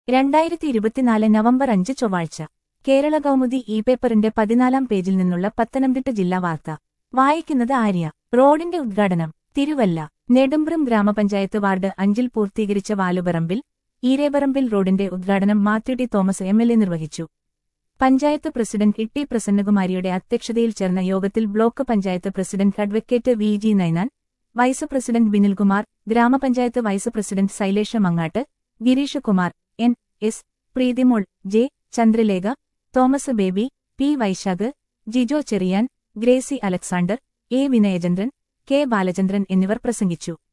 രണ്ടായിരത്തി ഇരുപത്തിനാല് നവംബർ അഞ്ച് ചൊവ്വാഴ്ച കേരള കൗമുദി ഇ പേപ്പറിന്റെ പതിനാലാം പേജിൽ നിന്നുള്ള പത്തനംതിട്ട ജില്ലാ വാർത്ത വായിക്കുന്നത് ആര്യ റോഡിന്റെ ഉദ്ഘാടനം തിരുവല്ല നെടുമ്പ്രം ഗ്രാമപഞ്ചായത്ത് വാർഡ് അഞ്ചിൽ പൂർത്തീകരിച്ച വാലുപറമ്പിൽ ഈരേപറമ്പിൽ റോഡിന്റെ ഉദ്ഘാടനം Mathew T Thomas M L A നിർവഹിച്ചു പഞ്ചായത്ത് പ്രസിഡന്റ് ഇട്ടി പ്രസന്നകുമാരിയുടെ അധ്യക്ഷതയിൽ ചേർന്ന യോഗത്തിൽ block panchayat president advocate V G Ninan vice president Binilkumar gramapanchayat vice president Shailesha Mangattu Girish Kumar N S Preethimol J Chandralekha Thomas Baby P Vaishakh Jijo Cherian Gracy Alexander A Vinayachandran K Balachandran എന്നിവർ പ്രസംഗിച്ചു